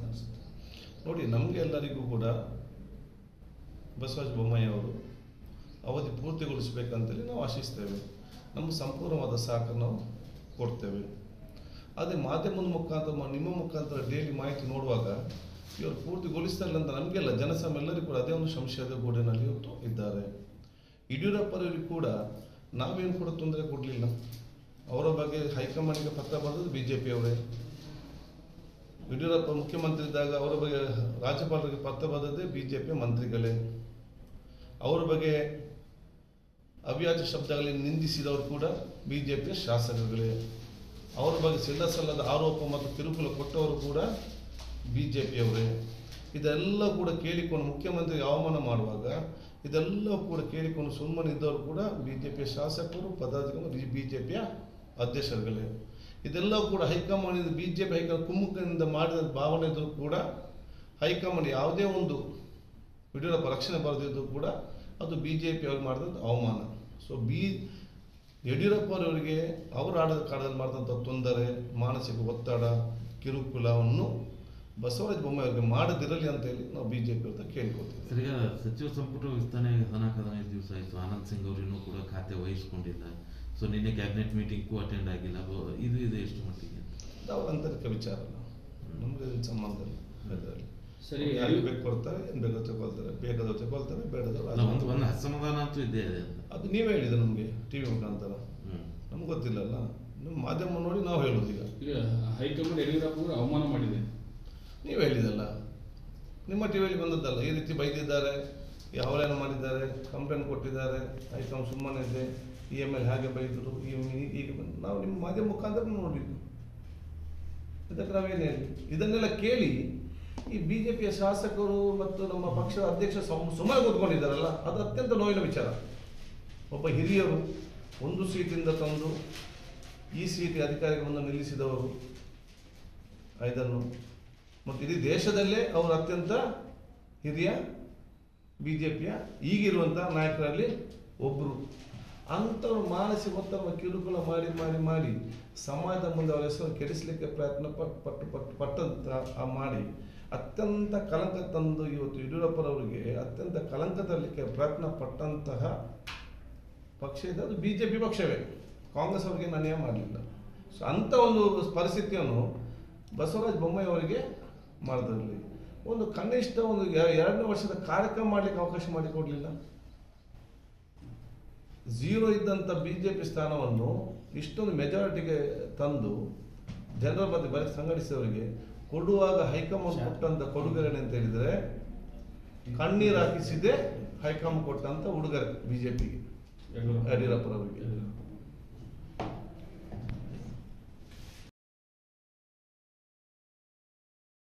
ಅನಿಸುತ್ತೆ ನೋಡಿ ನಮಗೆ ಎಲ್ಲರಿಗೂ ಕೂಡ ಬಸವರಾಜ ಬೊಮ್ಮಾಯಿ ಅವರು ಅವಧಿ ಪೂರ್ತಿಗೊಳಿಸಬೇಕಂತೇಳಿ ನಾವು ಆಶಿಸ್ತೇವೆ ನಮ್ಮ ಸಂಪೂರ್ಣವಾದ ಸಹಕಾರ ನಾವು ಕೊಡ್ತೇವೆ ಅದೇ ಮಾಧ್ಯಮದ ಮುಖಾಂತರ ಮ- ನಿಮ್ಮ ಮುಖಾಂತರ ಡೈಲಿ ಮಾಹಿತಿ ನೋಡುವಾಗ ಇವರು ಪೂರ್ತಿಗೊಳಿಸ್ತಾರಲ್ಲ ಅಂತ ನಮಗೆಲ್ಲ ಜನಸಮ ಎಲ್ಲರಿಗೂ ಕೂಡ ಅದೇ ಒಂದು ಸಂಶಯದ ಗೂಡಿನಲ್ಲಿ ಇವತ್ತು ಇದ್ದಾರೆ ಯಡಿಯೂರಪ್ಪರವರಿಗೆ ಕೂಡ ನಾವೇನು ಕೂಡ ತೊಂದರೆ ಕೊಡಲಿಲ್ಲ ಅವರ ಬಗ್ಗೆ ಹೈಕಮಾಂಡ್ಗೆ ಪತ್ರ ಬರೆದದ್ದು ಬಿ ಜೆ ಪಿಯವರೇ ಯಡಿಯೂರಪ್ಪ ಮುಖ್ಯಮಂತ್ರಿ ಇದ್ದಾಗ ಅವರ ಬಗ್ಗೆ ರಾಜ್ಯಪಾಲರಿಗೆ ಪತ್ರ ಬರೆದದ್ದೇ ಬಿ ಜೆ ಪಿ ಮಂತ್ರಿಗಳೇ ಅವರ ಬಗ್ಗೆ ಅವ್ಯಾಜ ಶಬ್ದಗಳಲ್ಲಿ ನಿಂದಿಸಿದವರು ಕೂಡ ಬಿ ಜೆ ಪಿಯ ಶಾಸಕರುಗಳೇ ಅವರ ಬಗ್ಗೆ ಸಿಲ್ಲ ಸಲ್ಲದ ಆರೋಪ ಮತ್ತು ಕಿರುಕುಳ ಕೊಟ್ಟವರು ಕೂಡ ಬಿ ಜೆ ಪಿಯವರೇ ಇದೆಲ್ಲ ಕೂಡ ಕೇಳಿಕೊಂಡು ಮುಖ್ಯಮಂತ್ರಿ ಅವಮಾನ ಮಾಡುವಾಗ ಇದೆಲ್ಲ ಕೂಡ ಕೇಳಿಕೊಂಡು ಸುಮ್ಮನೆ ಇದ್ದವರು ಕೂಡ ಬಿ ಜೆ ಪಿಯ ಶಾಸಕರು ಪದಾಧಿಕಾರಿ ಬಿ ಜೆ ಪಿಯ ಅಧ್ಯಕ್ಷರುಗಳೇ ಇದೆಲ್ಲ ಕೂಡ high command B J P high command ಕುಮ್ಮುಖದಿಂದ ಮಾಡಿದ ಭಾವನೆ ಇದ್ದರೂ ಕೂಡ ಹೈಕಮಾಂಡ್ ಯಾವುದೇ ಒಂದು ಯಡಿಯೂರಪ್ಪ ರಕ್ಷಣೆ ಬರೆದಿದ್ದು ಕೂಡ ಅದು ಬಿ ಜೆ ಪಿ ಅವ್ರಿಗೆ ಮಾಡಿದಂಥ ಅವಮಾನ ಸೊ ಬಿ ಯಡಿಯೂರಪ್ಪರವರಿಗೆ ಅವರ ಆಡಳಿತ ಕಾಲದಲ್ಲಿ ಮಾಡಿದಂಥ ತೊಂದರೆ ಮಾನಸಿಕ ಒತ್ತಡ ಕಿರುಕುಳವನ್ನು ಬಸವರಾಜ ಬೊಮ್ಮಾಯಿ ಅವರಿಗೆ ಮಾಡದಿರಲಿ ಅಂತ ಹೇಳಿ ನಾವು ಬಿ ಜೆ ಪಿ ಅವ್ರ ಕೇಳ್ಕೊತೀವಿ ಸರ್, ಈಗ ಸಚಿವ ಸಂಪುಟ ವಿಸ್ತರಣೆ ಹದಿನಾಲ್ಕು ಹದಿನೈದು ದಿವಸ ಆಯಿತು ಆನಂದ್ ಸಿಂಗ್ ಅವರು ಇನ್ನೂ ಕೂಡ ಖಾತೆ ವಹಿಸ್ಕೊಂಡಿಲ್ಲ ಸೊ ನಿನ್ನೆ ಕ್ಯಾಬಿನೆಟ್ ಮೀಟಿಂಗ್ಗೂ ಅಟೆಂಡ್ ಆಗಿಲ್ಲ ಬ- ಇದು ಇದು ಎಷ್ಟು ಮಟ್ಟಿಗೆ ಅದು ಅವ್ರ ಆಂತರಿಕ ವಿಚಾರ ಅಲ್ಲ ನಮ್ಗೆ ಅದ್ರ ಸಂಬಂಧ ಇಲ್ಲ ಅದರಲ್ಲಿ ಸರಿ, ಯಾರಿಗೆ ಯಡಿಯೂರ್- ಬೇಕು ಕೊಡ್ತಾರೆ ಏನು ಬೇಕೋ ತಗೊಳ್ತಾರೆ ಬೇಕಾದವ್ರು ತಗೊಳ್ತಾರೆ ಬೇಡದವ್ರು ಅಲ್ಲ ಒಂದು ಅದು- ಒಂದು ಅಸಮಾಧಾನ ಅಂತೂ ಇದೆ ಇದೆ ಅಂತ ಅದು ನೀವೇ ಹೇಳಿದೆ ನಮಗೆ ಟಿ ವಿ ಮುಖಾಂತರ ಹ್ಮ್ ನಮ್ಗೆ ಗೊತ್ತಿಲ್ಲಲ್ಲ ನಿಮ್ಮ ಮಾಧ್ಯಮ ನೋಡಿ ನಾವು ಹೇಳೋದು ಈಗ ಈಗ ಹೈಕಮಾಂಡ್ ಯಡಿಯೂರಪ್ಪ ಅವರು ಅವಮಾನ ಮಾಡಿದೆ ನೀವು ಹೇಳಿದಲ್ಲ ನಿಮ್ಮ ಟಿವಿಯಲ್ಲಿ ಬಂದದ್ದಲ್ಲ ಈ ರೀತಿ ಬೈದಿದ್ದಾರೆ ಯಾವಲೇನು ಮಾಡಿದ್ದಾರೆ ಕಂಪ್ಲೇಂಟ್ ಕೊಟ್ಟಿದ್ದಾರೆ ಹೈಕಮಾಂಡ್ ಸುಮ್ಮನೆ ಇದೆ ಇ ಎಮ್ ಎಲ್ ಹಾಗೆ ಬೈದರು ಈ ಈ- ಈಗ ಬಂದು ನಾವು ನಿಮ್ಮ ಮಾಧ್ಯಮ ಮುಖಾಂತರ ನೋಡಿದ್ದು ಇದಕ್ಕೆ ನಾವೇನು ಹೇಳಿ ಇದನ್ನೆಲ್ಲ ಕೇಳಿ ಈ ಬಿ ಜೆ ಪಿಯ ಶಾಸಕರು ಮತ್ತು ನಮ್ಮ ಪಕ್ಷದ ಅಧ್ಯಕ್ಷ ಸಮ- ಸುಮ್ಮನೆ ಕೂತ್ಕೊಂಡಿದ್ದಾರಲ್ಲ ಅದು ಅತ್ಯಂತ ನೋವಿನ ವಿಚಾರ ಒಬ್ಬ ಹಿರಿಯರು ಒಂದು ಸೀಟಿಂದ ತಂದು ಈ ಸೀಟಿ ಅಧಿಕಾರಿಗಳನ್ನು ನಿಲ್ಲಿಸಿದವರು ಇದನ್ನು ಮತ್ತು ಇಡೀ ದೇಶದಲ್ಲೇ ಅವರು ಅತ್ಯಂತ ಹಿರಿಯ ಬಿ ಜೆ ಪಿಯ ಈಗಿರುವಂಥ ನಾಯಕರಲ್ಲಿ ಒಬ್ಬರು ಅಂಥವ್ರು ಮಾನಸಿಕ ಒತ್ತಡ ಕಿರುಕುಳ ಮಾಡಿ ಮಾಡಿ ಮಾಡಿ ಸಮಾಜದ ಮುಂದೆ ಅವರ ಹೆಸರು ಕೆಡಿಸಲಿಕ್ಕೆ ಪ್ರಯತ್ನ ಪಟ್ಟು ಪಟ್ಟು ಪಟ್ಟು ಪಟ್ಟಂತ ಆ ಮಾಡಿ ಅತ್ಯಂತ ಕಳಂಕ ತಂದು ಇವತ್ತು ಯಡಿಯೂರಪ್ಪರವರಿಗೆ ಅತ್ಯಂತ ಕಳಂಕ ತರಲಿಕ್ಕೆ ಪ್ರಯತ್ನ ಪಟ್ಟಂತಹ ಪಕ್ಷ ಇದೆ ಅದು ಬಿ ಜೆ ಪಿ ಪಕ್ಷವೇ ಕಾಂಗ್ರೆಸ್ ಅವರಿಗೆ ಅನ್ಯಾಯ ಮಾಡಲಿಲ್ಲ ಸೊ ಅಂಥ ಒಂದು ಪರಿಸ್ಥಿತಿಯನ್ನು ಬಸವರಾಜ ಬೊಮ್ಮಾಯಿ ಅವರಿಗೆ ಮಾಡಿದ್ರಲ್ಲಿ ಒಂದು ಕನಿಷ್ಠ ಒಂದು ಎ- ಎರಡನೇ ವರ್ಷದ ಕಾರ್ಯಕ್ರಮ ಮಾಡಲಿಕ್ಕೆ ಅವಕಾಶ ಮಾಡಿಕೊಡಲಿಲ್ಲ ಝೀರೋ ಇದ್ದಂಥ ಬಿ ಜೆ ಪಿ ಸ್ಥಾನವನ್ನು ಇಷ್ಟೊಂದು ಮೆಜಾರಿಟಿಗೆ ತಂದು ಜನರ ಮಧ್ಯೆ ಬರೀ ಸಂಘಟಿಸಿದವರಿಗೆ ಕೊಡುವಾಗ ಹೈಕಮಾಂಡ್ ಕೊಟ್ಟಂತ ಕೊಡುಗೆರೆ ಅಂತ ಹೇಳಿದರೆ ಕಣ್ಣೀರು ಹಾಕಿಸಿದೆ ಹೈಕಮಾಂಡ್ ಕೊಟ್ಟಂತ ಉಡುಗೊರೆ ಬಿಜೆಪಿಗೆ ಯಡಿಯೂರಪ್ಪ ಯಡಿಯೂರಪ್ಪರವರಿಗೆ ಯಡಿಯೂರಪ್ಪ.